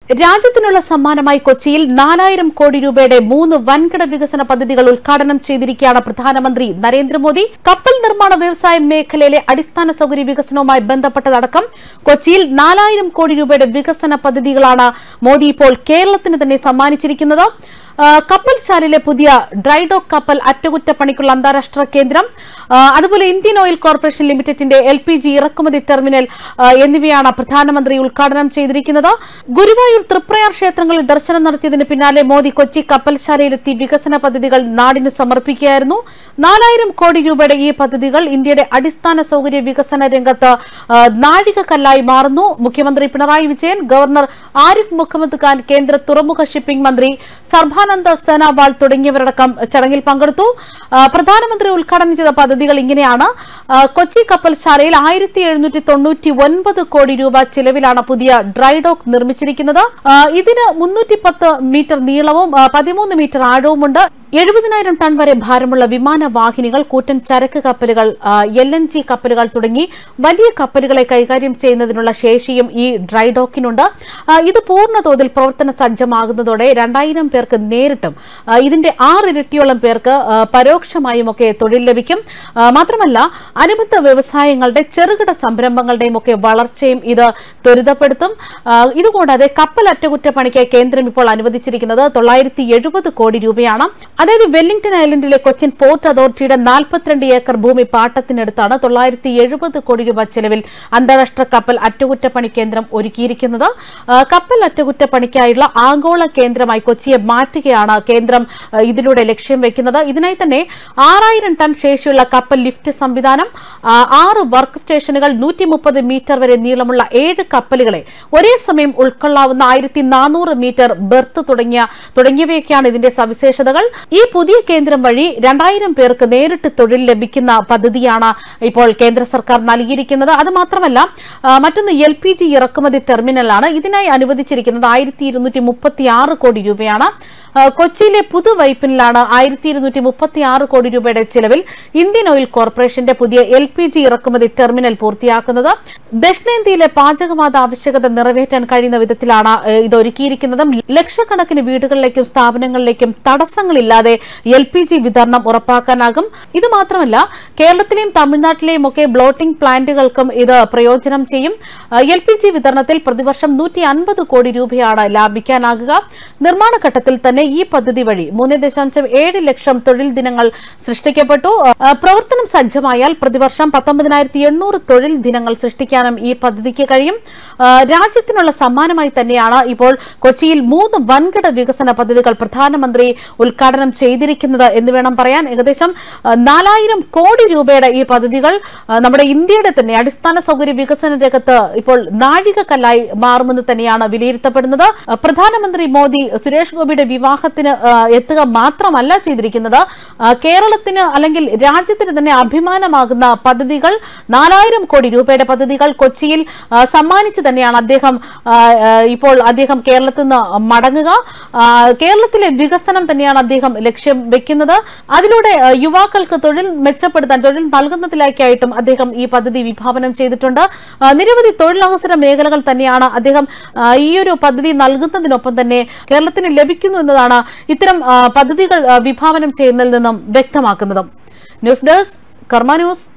രാജ്യത്തിനുള്ള സമ്മാനമായി കൊച്ചിയിൽ നാലായിരം കോടി രൂപയുടെ മൂന്ന് വൻകിട വികസന പദ്ധതികൾ ഉദ്ഘാടനം ചെയ്തിരിക്കുകയാണ് പ്രധാനമന്ത്രി നരേന്ദ്രമോദി കപ്പൽ നിർമ്മാണ വ്യവസായ മേഖലയിലെ അടിസ്ഥാന സൌകര്യ വികസനവുമായി ബന്ധപ്പെട്ടതടക്കം കൊച്ചിയിൽ നാലായിരം കോടി രൂപയുടെ വികസന പദ്ധതികളാണ് മോദി ഇപ്പോൾ കേരളത്തിന് തന്നെ സമ്മാനിച്ചിരിക്കുന്നത് ആ, കപ്പൽശാലയിലെ പുതിയ ഡ്രൈഡോക്ക് കപ്പൽ അറ്റകുറ്റപ്പണിക്കുള്ള അന്താരാഷ്ട്ര കേന്ദ്രം ആ, അതുപോലെ ഇന്ത്യൻ ഓയിൽ കോർപ്പറേഷൻ ലിമിറ്റഡിന്റെ എൽ പി ജി ഇറക്കുമതി ടെർമിനൽ ആ, എന്നിവയാണ് പ്രധാനമന്ത്രി ഉദ്ഘാടനം ചെയ്തിരിക്കുന്നത് ഗുരുവായൂർ തൃപ്രയാർ ക്ഷേത്രങ്ങളിൽ ദർശനം നടത്തിയതിന് പിന്നാലെ മോദി കൊച്ചി കപ്പൽശാലയിലെത്തി വികസന പദ്ധതികൾ നാടിന് സമർപ്പിക്കുകയായിരുന്നു നാലായിരം കോടി രൂപയുടെ ഈ പദ്ധതികൾ ഇന്ത്യയുടെ അടിസ്ഥാന സൌകര്യ വികസന രംഗത്ത് ആ, നാഴികക്കല്ലായി മാറുന്നു മുഖ്യമന്ത്രി പിണറായി വിജയൻ ഗവർണർ ആരിഫ് മുഹമ്മദ് ഖാൻ കേന്ദ്ര തുറമുഖ ഷിപ്പിംഗ് മന്ത്രി സർബാനന്ദ സോനോവാൾ തുടങ്ങിയവരടക്കം ചടങ്ങിൽ പങ്കെടുത്തു ആ, പ്രധാനമന്ത്രി ഉദ്ഘാടനം ചെയ്ത പദ്ധതികൾ ഇങ്ങനെയാണ് ആ, കൊച്ചി കപ്പൽശാലയിൽ ആയിരത്തി എഴുന്നൂറ്റി തൊണ്ണൂറ്റി ഒൻപത് കോടി രൂപ ചിലവിലാണ് പുതിയ ഡ്രൈഡോക്ക് നിർമ്മിച്ചിരിക്കുന്നത് ആ, ഇതിന് മുന്നൂറ്റി പത്ത് മീറ്റർ നീളവും ആ, പതിമൂന്ന് മീറ്റർ ആഴവുമുണ്ട് എഴുപതിനായിരം ടൺ വരെ ഭാരമുള്ള വിമാനവാഹിനികൾ കൂറ്റൻ ചരക്ക് കപ്പലുകൾ എൽ എൻ ജി കപ്പലുകൾ തുടങ്ങി വലിയ കപ്പലുകളെ കൈകാര്യം ചെയ്യുന്നതിനുള്ള ശേഷിയും ഈ ഡ്രൈഡോക്കിനുണ്ട് ആ, ഇത് പൂർണ്ണ തോതിൽ പ്രവർത്തന സജ്ജമാകുന്നതോടെ രണ്ടായിരം പേർക്ക് നേരിട്ടും ആ, ഇതിന്റെ ആറിരട്ടിയോളം പേർക്ക് ആ, പരോക്ഷമായും ഒക്കെ തൊഴിൽ ലഭിക്കും ആ, മാത്രമല്ല അനുബന്ധ വ്യവസായങ്ങളുടെ ചെറുകിട സംരംഭങ്ങളുടെയും ഒക്കെ വളർച്ചയും ഇത് ത്വരിതപ്പെടുത്തും ആ, ഇതുകൂടാതെ കപ്പൽ അറ്റകുറ്റപ്പണിക്ക് കേന്ദ്രം ഇപ്പോൾ അനുവദിച്ചിരിക്കുന്നത് തൊള്ളായിരത്തി എഴുപത് കോടി രൂപയാണ് അതായത് വെല്ലിംഗ്ടൺ ഐലൻഡിലെ കൊച്ചിൻ പോർട്ട് അതോറിറ്റിയുടെ നാൽപ്പത്തിരണ്ട് ഏക്കർ ഭൂമി പാട്ടത്തിനടുത്താണ് തൊള്ളായിരത്തി എഴുപത് കോടി രൂപ ചെലവിൽ അന്താരാഷ്ട്ര കപ്പൽ അറ്റകുറ്റപ്പണി കേന്ദ്രം ഒരുക്കിയിരിക്കുന്നത് ആ, കപ്പൽ അറ്റകുറ്റപ്പണിക്കായുള്ള ആഗോള കേന്ദ്രമായി കൊച്ചിയെ മാറ്റുകയാണ് കേന്ദ്രം ആ, ഇതിലൂടെ ലക്ഷ്യം വെക്കുന്നത് ഇതിനായി തന്നെ ആറായിരം ടൺ ശേഷിയുള്ള കപ്പൽ ലിഫ്റ്റ് സംവിധാനം ആ, ആറ് വർക്ക് സ്റ്റേഷനുകൾ നൂറ്റി മുപ്പത് മീറ്റർ വരെ നീളമുള്ള ഏഴ് കപ്പലുകളെ ഒരേ സമയം ഉൾക്കൊള്ളാവുന്ന ആയിരത്തി നാനൂറ് മീറ്റർ ബെർത്ത് തുടങ്ങിയ തുടങ്ങിയവയൊക്കെയാണ് ഇതിന്റെ സവിശേഷതകൾ ഈ പുതിയ കേന്ദ്രം വഴി രണ്ടായിരം പേർക്ക് നേരിട്ട് തൊഴിൽ ലഭിക്കുന്ന പദ്ധതിയാണ് ഇപ്പോൾ കേന്ദ്ര സർക്കാർ നൽകിയിരിക്കുന്നത് അത് മാത്രമല്ല ആ, മറ്റൊന്ന് എൽ പി ജി ഇറക്കുമതി ടെർമിനലാണ് ഇതിനായി അനുവദിച്ചിരിക്കുന്നത് ആയിരത്തി ഇരുന്നൂറ്റി മുപ്പത്തി ആറ് കോടി രൂപയാണ് ആ, കൊച്ചിയിലെ പുതുവൈപ്പിനിലാണ് ആയിരത്തി ഇരുന്നൂറ്റി മുപ്പത്തി ആറ് കോടി രൂപയുടെ ചിലവിൽ ഇന്ത്യൻ ഓയിൽ കോർപ്പറേഷന്റെ പുതിയ എൽ പി ജി ഇറക്കുമതി ടെർമിനൽ പൂർത്തിയാക്കുന്നത് ദക്ഷിണേന്ത്യയിലെ പാചകവാത ആവശ്യകത നിറവേറ്റാൻ കഴിയുന്ന വിധത്തിലാണ് ഏ, ഇത് ഒരുക്കിയിരിക്കുന്നത് ലക്ഷക്കണക്കിന് വീടുകളിലേക്കും സ്ഥാപനങ്ങളിലേക്കും തടസ്സങ്ങളില്ലാതെ എൽ പി ജി വിതരണം ഉറപ്പാക്കാനാകും ഇത് മാത്രമല്ല കേരളത്തിലെയും തമിഴ്നാട്ടിലെയും ഒക്കെ ബ്ലോട്ടിംഗ് പ്ലാന്റുകൾക്കും ഇത് പ്രയോജനം ചെയ്യും എൽ പി ജി വിതരണത്തിൽ പ്രതിവർഷം നൂറ്റി അൻപത് കോടി രൂപയാണ് ലാഭിക്കാനാകുക നിർമ്മാണ ഘട്ടത്തിൽ തന്നെ ഈ പദ്ധതി വഴി മൂന്ന് ദശാംശം ഏഴ് ലക്ഷം തൊഴിൽ ദിനങ്ങൾ സൃഷ്ടിക്കപ്പെട്ടു ആ, പ്രവർത്തനം സജ്ജമായാൽ പ്രതിവർഷം പത്തൊമ്പതിനായിരത്തി എണ്ണൂറ് തൊഴിൽ ദിനങ്ങൾ സൃഷ്ടിക്കാനും ഈ പദ്ധതിക്ക് കഴിയും ആ, രാജ്യത്തിനുള്ള സമ്മാനമായി തന്നെയാണ് ഇപ്പോൾ കൊച്ചിയിൽ മൂന്ന് വൻകിട വികസന പദ്ധതികൾ പ്രധാനമന്ത്രി ഉദ്ഘാടനം ചെയ്തിരിക്കുന്നത് എന്ന് വേണം പറയാൻ ഏകദേശം ആ, നാലായിരം കോടി രൂപയുടെ ഈ പദ്ധതികൾ ആ, നമ്മുടെ ഇന്ത്യയുടെ തന്നെ അടിസ്ഥാന സൗകര്യ വികസന രംഗത്ത് ഇപ്പോൾ നാഴികക്കല്ലായി മാറുമെന്ന് തന്നെയാണ് വിലയിരുത്തപ്പെടുന്നത് ആ, പ്രധാനമന്ത്രി മോദി സുരേഷ് ഗോപിയുടെ വിവാഹത്തിന് ആ, എത്തുക മാത്രമല്ല ചെയ്തിരിക്കുന്നത് ആ, കേരളത്തിന് അല്ലെങ്കിൽ രാജ്യത്തിന് തന്നെ അഭിമാനമാകുന്ന പദ്ധതികൾ നാലായിരം കോടി രൂപയുടെ പദ്ധതികൾ കൊച്ചിയിൽ ആ, സമ്മാനിച്ച് തന്നെയാണ് അദ്ദേഹം ആ, ആ, ഇപ്പോൾ അദ്ദേഹം കേരളത്തിൽ നിന്ന് മടങ്ങുക ആ, കേരളത്തിലെ വികസനം തന്നെയാണ് അദ്ദേഹം ലക്ഷ്യം വെക്കുന്നത് അതിലൂടെ ആ, യുവാക്കൾക്ക് തൊഴിൽ മെച്ചപ്പെടുത്താൻ തൊഴിൽ നൽകുന്നതിലേക്കായിട്ടും അദ്ദേഹം ഈ പദ്ധതി വിഭാവനം ചെയ്തിട്ടുണ്ട് ആ, നിരവധി തൊഴിലവസര മേഖലകൾ തന്നെയാണ് അദ്ദേഹം ആ, ഈ ഒരു പദ്ധതി നൽകുന്നതിനൊപ്പം തന്നെ കേരളത്തിന് ലഭിക്കുന്നു എന്നതാണ് ഇത്തരം ആ, പദ്ധതികൾ ആ, വിഭാവനം ചെയ്യുന്നതിൽ നിന്നും വ്യക്തമാക്കുന്നതും ന്യൂസ് ഡെസ്ക് കർമ്മ ന്യൂസ്